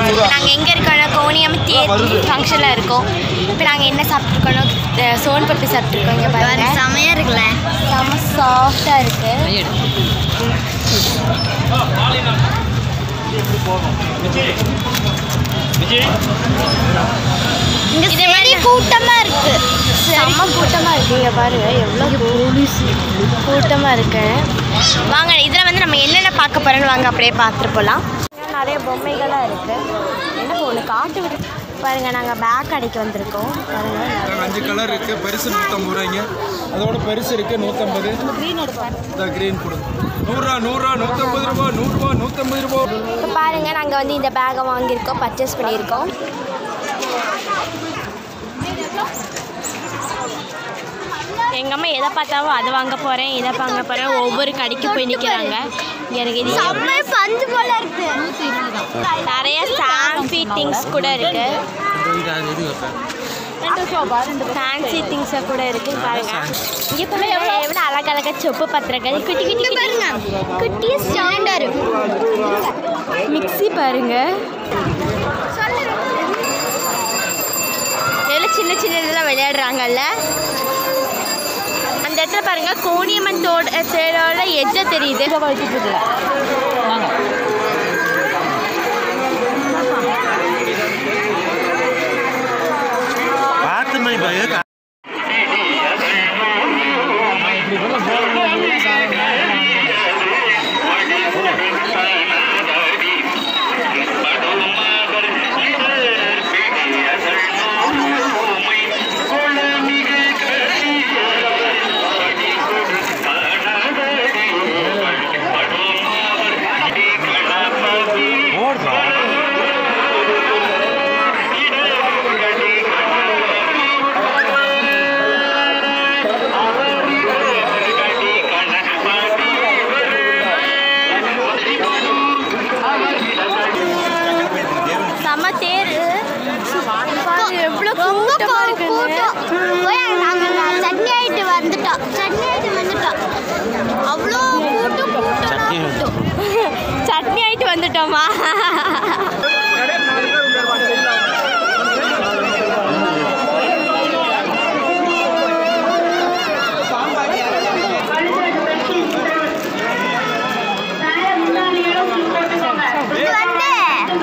நூறுரூவா நாங்கள் எங்கே இருக்கோம்னா கோணியம் தேதி ஃபங்க்ஷனில் இருக்கோம் இப்போ நாங்கள் என்ன சாப்பிட்ருக்கோம்னா அஹ், சோன் பப்பி சாப்பிட்ருக்கோம் இங்கே பாருங்க செமையாக இருக்குல்ல செம்ம சாஃப்டாக இருக்குது இங்கே சரி கூட்டமாக இருக்கு செம்ம கூட்டமாக இருக்குது இங்கே பாருங்க எவ்வளோ போலீஸ் கூட்டமாக இருக்கு வாங்க இதில் வந்து நம்ம என்னென்ன பார்க்க போகிறோன்னு வாங்க அப்படியே பார்த்துட்டு போகலாம் நிறைய பொம்மைகளாக இருக்குது என்ன ஒன்று காட்டு விடு பாருங்க நாங்கள் பேக் அடிக்க வந்திருக்கோம் பாருங்க நாங்கள் அஞ்சு கலர் இருக்குது பெருசு நூற்றம்பது ரூபாய்ங்க அதோட பெருசு இருக்குது நூற்றம்பது க்ரீன் எடுப்பாரு இந்த க்ரீன் கொடுங்க நூறுரூவா நூறுரூவா நூற்றம்பது ரூபா நூறுரூவா நூற்றம்பது ரூபா இப்போ பாருங்க நாங்கள் வந்து இந்த பேக்கை வாங்கியிருக்கோம் பர்ச்சேஸ் பண்ணியிருக்கோம் எங்கள் அம்மா எதை பார்த்தாலும் அதை வாங்க போகிறேன் இதை வாங்க போகிறேன் ஒவ்வொரு கடைக்கு போய் நிற்கிறாங்க எனக்கு இது செம்ம பஞ்சு போல இருக்கு நிறைய சாம்பி திங்ஸ் கூட இருக்கு ஃபேன்சி திங்ஸ் கூட இருக்கு பாருங்க இங்க பாருங்க எவ்வளோ அழகழகா சொப்பு பத்திரங்கள் குட்டி குட்டி பாருங்க குட்டிய ஸ்டாண்டர் மிக்ஸி பாருங்க எவ்வளோ சின்ன சின்ன இதெல்லாம் விளையாடுறாங்கல்ல அந்த இடத்துல பாருங்க கோணியம்மன் தோட தேரோட எஜ்ஜ தெரியுது பார்த்து மணி பாருங்க ஓடுறா செம்ம தேர் எவ்வளோ கூட்டமாக இருக்குங்க நாங்கள் சட்னி ஆயிட்டு வந்துட்டோம் சட்னி ஆயிட்டு வந்துட்டோம் அவ்வளோ கூட்டம் கூட்டம் சட்னி கூட்டம் சட்னி ஆயிட்டு வந்துட்டோமா இது வந்து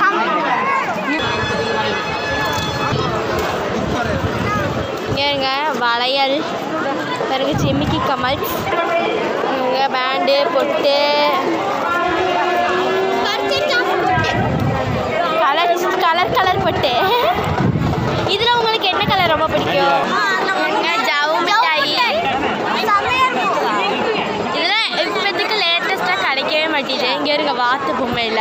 ஏங்க வளையல் பிறகு ஜிமிக்கி கமல் இங்கே பேண்டு பொட்டு கலர் கலர் கலர் பொட்டு இதில் உங்களுக்கு என்ன கலர் ரொம்ப பிடிக்கும் இங்க ஜவு மிட்டாய் இதெல்லாம் இப்போதைக்கு லேட்டஸ்ட்டாக கிடைக்கவே மாட்டேங்குது இங்கே இருக்க வாத்து பொம்மையில்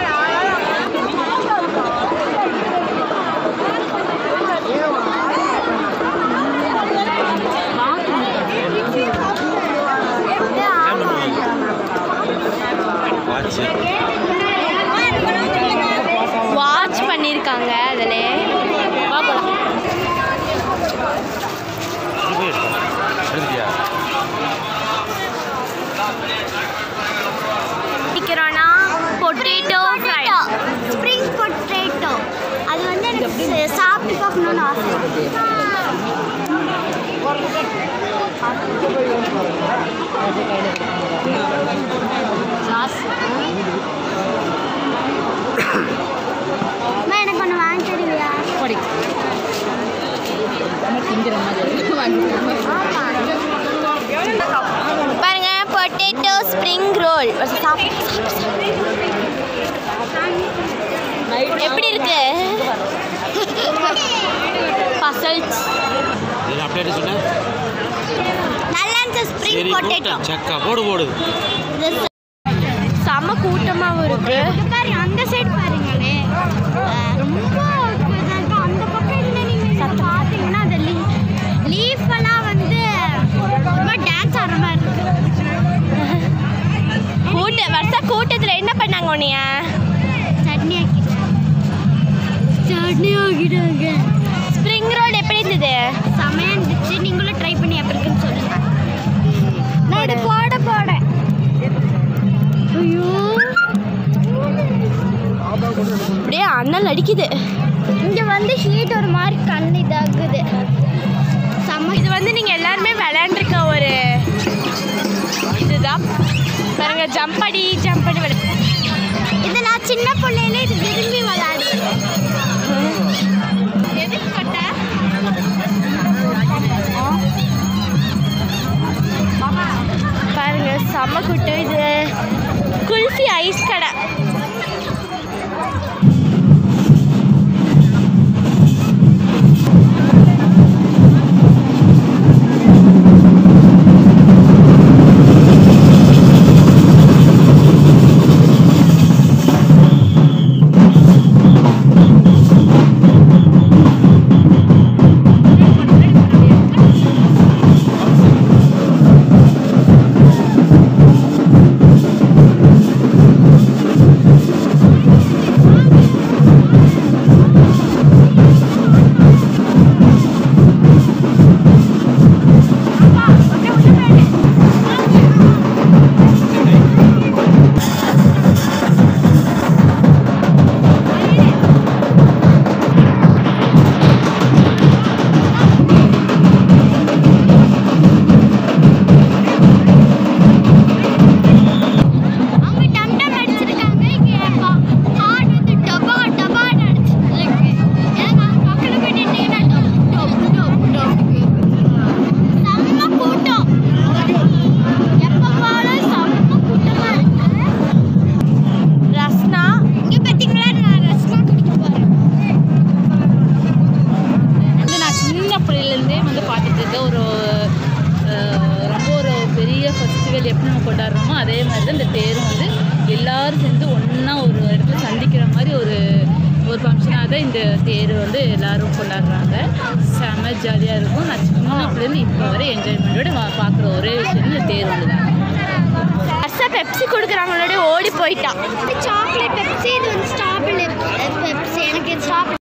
வாட்ச் வாட்ச் பண்ணியிருக்காங்க அதில் எடுத்துட்டியா நிற்கிறோன்னா பொட்டேட்டோ ஃப்ரை ஸ்ப்ரிங் பொட்டேட்டோ அது வந்து எனக்கு ச- சாப்பிட்டு பார்க்கணும்னு ஆசை அம்மா, எனக்கு ஒன்று வாங்கி தருவியா பாருங்க பொட்டேட்டோ ஸ்ப்ரிங் ரோல் எப்படி இருக்கு பசல்ஸ் இதில் அப்படியே சொன்னேன் நல்லா இருந்துச்சு ஸ்ப்ரிங் சரி பொட்டேட்டோ கூட்டம் சக்கா போடு போடுது செம கூட்டமாகவும் இருக்கு பாருங்க அந்த சைடு பாருங்களே அஹ் ரொம்ப இதா இருக்கு. அந்த பக்கம் இருந்து நீங்க பார்த்தீங்கன்னா அந்த லீஃப் எல்லாம் வந்து ரொம்ப டான்ஸ் ஆடுற மாதிரி இருக்கு கூட்ட வருஷ கூட்டத்தில் என்ன பண்ணாங்க உன்னைய சட்னி ஆக்கிட்டாங்க சட்னி ஆக்கிட்டாங்க ஸ்ப்ரிங் ரோல் எப்படி இருந்தது செமையா இருந்துச்சு நீங்களும் ட்ரை பண்ணி எப்படி இருக்குன்னு சொல்லுங்க நான் இது போட போட ஐயோ அப்படியே அண்ணல் அடிக்குது இங்கே வந்து ஹீட் ஒரு மாதிரி கண் இதாகுது செம்ம இது வந்து நீங்கள் எல்லாருமே விளையாண்டுருக்க ஒரு இதுதான் பாருங்க ஜம்ப் அடி ஜம்ப் அடி விளை இது நான் சின்ன பிள்ளையில இது விரும்பி விளையாடுவேன் எதுக்கு கட்ட பாருங்க செம்ம குட்டு இது குல்ஃபி ஐஸ் கடை அவங்க டம் டம் அடிச்சிருக்காங்க இங்கே ஹார்ட் வந்து டபா டபான்னு அடிச்சிருக்கு எனக்கு அது பக்கத்தில் போய் நின்னீங்கன்னா டப் டப் டப் டப் செம்ம கூட்டம் எப்போ போனாலும் செம்ம கூட்டமாக இருக்கு ரஸ்னா இங்கே பார்த்தீங்களா நான் ரெஸ்டாரண்ட் குடிக்க போகிறேன் வந்து நான் சின்ன பிள்ளையிலேருந்தே வந்து பார்த்துட்டு இருக்க ஒரு அஹ், ரொம்ப ஒரு பெரிய ஃபெஸ்டிவல் எப்படி நம்ம கொண்டாடுறோமோ அதே மாதிரி தான் இந்த தேரும் வந்து எல்லாரும் சேர்ந்து ஒன்றா ஒரு இடத்துல சந்திக்கிற மாதிரி ஒரு ஒரு ஃபங்க்ஷனாக தான் இந்த தேர் வந்து எல்லாரும் கொண்டாடுறாங்க செம்ம ஜாலியாக இருக்கும் நான் சின்ன பிள்ளைலேருந்து இப்போ வரை என்ஜாய்மெண்ட்டோட பார்க்குற ஒரே விஷயம் இந்த தேர் ஒன்று தான் ரஸ்ஸா பெப்சி கொடுக்குறாங்களோட ஓடி போயிட்டான் சாக்லேட் பெப்சி இது வந்து ஸ்ட்ராபெரி பெப்சி எனக்கு இது ஸ்ட்ராபெரி